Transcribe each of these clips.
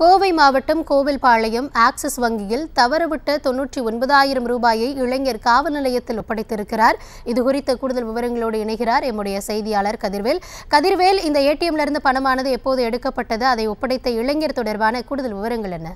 கோவை மாவட்டம் கோவில்பாளையம் ஆக்சிஸ் வங்கியில் தவறவிட்ட தொன்னூற்றி ஒன்பதாயிரம் ரூபாயை இளைஞர் காவல் நிலையத்தில் ஒப்படைத்திருக்கிறார் இது குறித்த கூடுதல் விவரங்களோடு இணைகிறார் எம்முடைய செய்தியாளர் கதிர்வேல் கதிர்வேல் இந்த ஏடிஎம்ல இருந்து பணமானது எப்போது எடுக்கப்பட்டது அதை ஒப்படைத்த இளைஞர் தொடர்பான கூடுதல் விவரங்கள் என்ன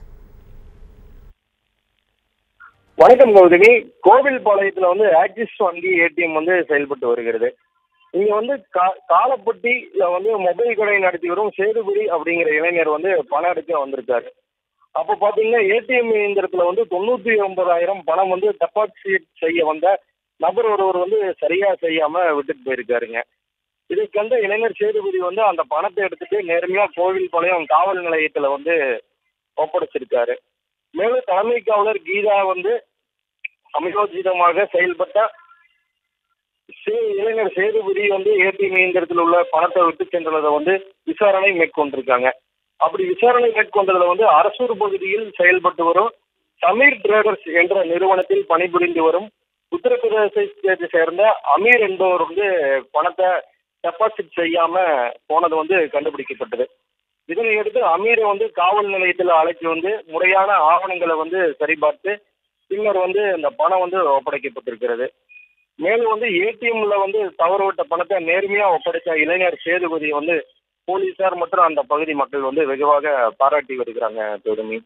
வணக்கம் கௌதமி கோவில்பாளையத்துல வந்து ஆக்சிஸ் வங்கி ஏடிஎம் வந்து செயல்பட்டு வருகிறது இங்க வந்து கா- காலப்பட்டியில வந்து மொபைல் கடை நடத்தி வரும் சேதுபதி அப்படிங்கிற இளைஞர் வந்து பணம் எடுக்க வந்திருக்காரு அப்ப பாத்தீங்கன்னா ஏடிஎம் இயந்திரத்துல வந்து தொண்ணூத்தி ஒன்பதாயிரம் பணம் வந்து டெபாசிட் செய்ய வந்த நபர் ஒருவர் வந்து சரியா செய்யாம விட்டுட்டு போயிருக்காருங்க இதை கண்ட இளைஞர் சேதுபதி வந்து அந்த பணத்தை எடுத்துட்டு நேர்மையா கோவில்பாளையம் காவல் நிலையத்துல வந்து ஒப்படைச்சிருக்காரு மேலும் தலைமை காவலர் கீதா வந்து சமயோஜிதமாக செயல்பட்ட சே- இளைஞர் சேதுபதி வந்து ஏடிஎம் இயந்திரத்தில் உள்ள பணத்தை விட்டு சென்றதை வந்து விசாரணை மேற்கொண்டிருக்காங்க அப்படி விசாரணை மேற்கொண்டதுல வந்து அரசூர் பகுதியில் செயல்பட்டு வரும் சமீர் ட்ரேடர்ஸ் என்ற நிறுவனத்தில் பணிபுரிந்து வரும் உத்தரப்பிரதேசத்தை சேர்ந்த அமீர் என்பவர் வந்து பணத்தை டெபாசிட் செய்யாம போனது வந்து கண்டுபிடிக்கப்பட்டது இதனை அடுத்து அமீரை வந்து காவல் நிலையத்தில் அழைத்து வந்து முறையான ஆவணங்களை வந்து சரிபார்த்து பின்னர் வந்து இந்த பணம் வந்து ஒப்படைக்கப்பட்டிருக்கிறது மேலும் வந்து ஏடிஎம்ல வந்து தவறுவிட்ட பணத்தை நேர்மையா ஒப்படைத்த இளைஞர் சேதுபதி வந்து போலீசார் மற்றும் அந்த பகுதி மக்கள் வந்து வெகுவாக பாராட்டி வருகிறாங்க பெருமி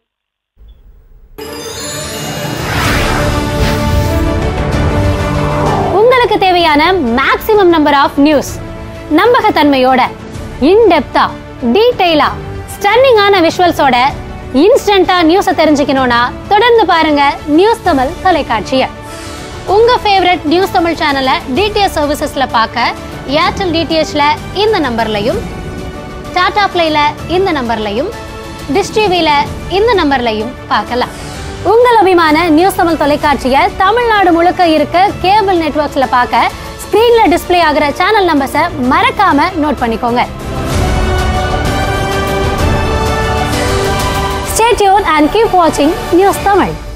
உங்களுக்கு தேவையான மேக்ஸிமம் நம்பர் ஆஃப் நியூஸ் நம்பகத்தன்மையோட இன்டெப்தா டீடைலா ஸ்டன்னிங்கான விஷுவல்ஸோட இன்ஸ்டன்டா நியூஸை தெரிஞ்சுக்கணும்னா தொடர்ந்து பாருங்க நியூஸ் தமிழ் தொலைக்காட்சியை உங்க ஃபேவரட் நியூஸ் தமிழ் சேனலை டிடிஎச் சர்வீசஸ்ல பார்க்க ஏர்டெல் டிடிஹெச்ல இந்த நம்பர்லையும் டாடா பிளேல இந்த நம்பர்லையும் டிஷ் டிவில இந்த நம்பர்லையும் பார்க்கலாம் உங்கள் அபிமான நியூஸ் தமிழ் தொலைக்காட்சியை தமிழ்நாடு முழுக்க இருக்க கேபிள் நெட்வொர்க்ஸ்ல பார்க்க ஸ்கிரீன்ல டிஸ்ப்ளே ஆகிற சேனல் நம்பர்ஸை மறக்காம நோட் பண்ணிக்கோங்க Stay tuned and keep watching News Tamil.